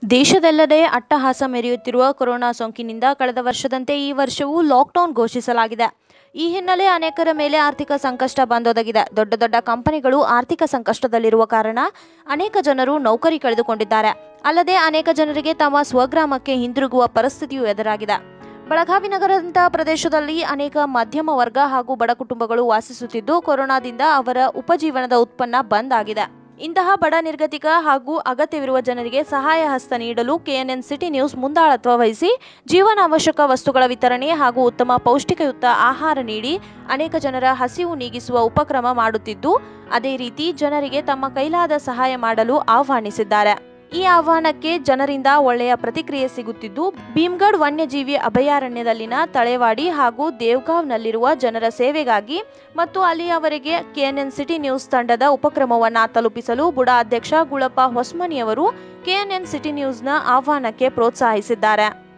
ದೇಶದೆಲ್ಲೆಡೆ ಅಟ್ಟಹಾಸ ಮೆರೆಯುತ್ತಿರುವ ಕೊರೋನಾ ಸೋಂಕಿನಿಂದ ಕಳೆದ ವರ್ಷದಂತೆ ಈ ವರ್ಷವೂ ಲಾಕ್ಡೌನ್ ಘೋಷಿಸಲಾಗಿದೆ ಈ ಹಿನ್ನೆಲೆ ಅನೇಕರ ಮೇಲೆ ಆರ್ಥಿಕ ಸಂಕಷ್ಟ ಬಂದೊದಗಿದೆ ದೊಡ್ಡ ದೊಡ್ಡ ಕಂಪನಿಗಳು ಆರ್ಥಿಕ ಸಂಕಷ್ಟದಲ್ಲಿರುವ ಕಾರಣ ಅನೇಕ ಜನರು ನೌಕರಿ ಕಳೆದುಕೊಂಡಿದ್ದಾರೆ ಅಲ್ಲದೆ ಅನೇಕ ಜನರಿಗೆ ತಮ್ಮ ಸ್ವಗ್ರಾಮಕ್ಕೆ ಹಿಂದಿರುಗುವ ಪರಿಸ್ಥಿತಿಯೂ ಎದುರಾಗಿದೆ ಬೆಳಗಾವಿ ನಗರದಂತಹ ಪ್ರದೇಶದಲ್ಲಿ ಅನೇಕ ಮಧ್ಯಮ ವರ್ಗ ಹಾಗೂ ಬಡ ಕುಟುಂಬಗಳು ವಾಸಿಸುತ್ತಿದ್ದು ಕೊರೋನಾದಿಂದ ಅವರ ಉಪಜೀವನದ ಉತ್ಪನ್ನ ಬಂದ್ ಆಗಿದೆ ಇಂತಹ ಬಡ ನಿರ್ಗತಿಕ ಹಾಗೂ ಅಗತ್ಯವಿರುವ ಜನರಿಗೆ ಸಹಾಯ ಹಸ್ತ ನೀಡಲು ಕೆಎನ್ಎನ್ ಸಿಟಿ ನ್ಯೂಸ್ ಮುಂದಾಳತ್ವ ವಹಿಸಿ ಜೀವನಾವಶ್ಯಕ ವಸ್ತುಗಳ ವಿತರಣೆ ಹಾಗೂ ಉತ್ತಮ ಪೌಷ್ಟಿಕಯುಕ್ತ ಆಹಾರ ನೀಡಿ ಅನೇಕ ಜನರ ಹಸಿವು ನೀಗಿಸುವ ಉಪಕ್ರಮ ಮಾಡುತ್ತಿದ್ದು ಅದೇ ರೀತಿ ಜನರಿಗೆ ತಮ್ಮ ಕೈಲಾದ ಸಹಾಯ ಮಾಡಲು ಆಹ್ವಾನಿಸಿದ್ದಾರೆ ಈ ಆಹ್ವಾನಕ್ಕೆ ಜನರಿಂದ ಒಳ್ಳೆಯ ಪ್ರತಿಕ್ರಿಯೆ ಸಿಗುತ್ತಿದ್ದು ಭೀಮ್ಗಢ್ ವನ್ಯಜೀವಿ ಅಭಯಾರಣ್ಯದಲ್ಲಿನ ತಳೆವಾಡಿ ಹಾಗೂ ದೇವ್ಗಾವ್ನಲ್ಲಿರುವ ಜನರ ಸೇವೆಗಾಗಿ ಮತ್ತು ಅಲ್ಲಿಯವರೆಗೆ ಕೆಎನ್ಎನ್ ಸಿಟಿ ನ್ಯೂಸ್ ತಂಡದ ಉಪಕ್ರಮವನ್ನ ತಲುಪಿಸಲು ಬುಡಾ ಅಧ್ಯಕ್ಷ ಗುಳಪ್ಪ ಹೊಸ್ಮನಿಯವರು ಕೆಎನ್ಎನ್ ಸಿಟಿ ನ್ಯೂಸ್ನ ಆಹ್ವಾನಕ್ಕೆ ಪ್ರೋತ್ಸಾಹಿಸಿದ್ದಾರೆ